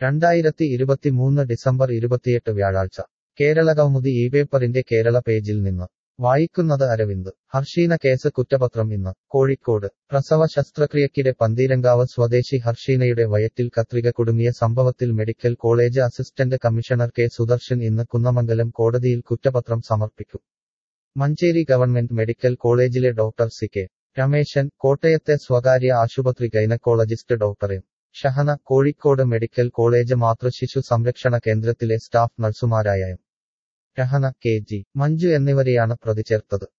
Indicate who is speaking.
Speaker 1: രണ്ടായിരത്തി ഇരുപത്തിമൂന്ന് ഡിസംബർ ഇരുപത്തിയെട്ട് വ്യാഴാഴ്ച കേരളകൗമുദി ഈ പേപ്പറിന്റെ കേരള പേജിൽ നിന്ന് വായിക്കുന്നത് അരവിന്ദ് ഹർഷീന കേസ് കുറ്റപത്രം ഇന്ന് കോഴിക്കോട് പ്രസവ ശസ്ത്രക്രിയക്കിടെ പന്തീരങ്കാവ് സ്വദേശി ഹർഷീനയുടെ വയറ്റിൽ കത്രിക കുടുങ്ങിയ സംഭവത്തിൽ medical college assistant commissioner K Sudarshan ഇന്ന് കുന്നമംഗലം കോടതിയിൽ കുറ്റപത്രം സമർപ്പിക്കും മഞ്ചേരി ഗവൺമെന്റ് മെഡിക്കൽ കോളേജിലെ ഡോക്ടർ സി കെ രമേശൻ കോട്ടയത്തെ സ്വകാര്യ ആശുപത്രി gynaecologist doctor M Shahana Kozhikode medical college മാതൃശിശു സംരക്ഷണ കേന്ദ്രത്തിലെ സ്റ്റാഫ് നഴ്സുമാരായ M Rahana K G Manju എന്നിവരെയാണ് പ്രതി ചേർത്തത്